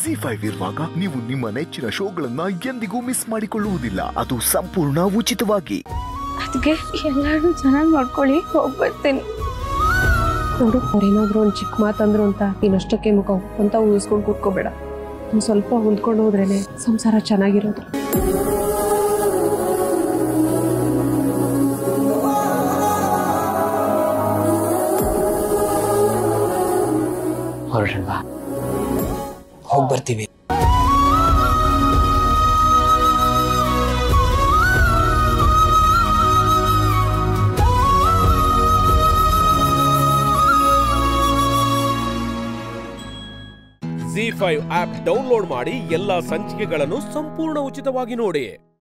G five ಇರುವಾಗ ನೀವು ನಿಮ್ಮ ನೆಚ್ಚಿನ ಶೋಗಳನ್ನ ಎಂದಿಗೂ ಮಿಸ್ ಮಾಡಿಕೊಳ್ಳುವುದಿಲ್ಲ ಅದು ಸಂಪೂರ್ಣ ಉಚಿತವಾಗಿ ಅದಕ್ಕೆ ಎಲ್ಲಾರು ಚೆನ್ನಾಗಿ ನೋಡ್ಕೊಳ್ಳಿ ಹೋಗ್ಬರ್ತೀನಿ ನೋಡು ಅವ್ರೇನಾದ್ರು ಒಂದು ಚಿಕ್ಕ ಮಾತಂದ್ರು ಅಂತ ನೀನಷ್ಟಕ್ಕೆ ಮುಖ ಅಂತ ಊಹಿಸ್ಕೊಂಡು ಕೂತ್ಕೋಬೇಡ ಒಂದು ಸ್ವಲ್ಪ ಹೊಂದ್ಕೊಂಡು ಹೋದ್ರೇನೆ ಸಂಸಾರ ಚೆನ್ನಾಗಿರೋದು ಹೊರಡ್ರಲ್ವಾ ಹೋಗಿ ಬರ್ತೀವಿ ಜಿ ಫೈವ್ ಆಪ್ ಡೌನ್ಲೋಡ್ ಮಾಡಿ ಎಲ್ಲಾ ಸಂಚಿಕೆಗಳನ್ನು ಸಂಪೂರ್ಣ ಉಚಿತವಾಗಿ ನೋಡಿ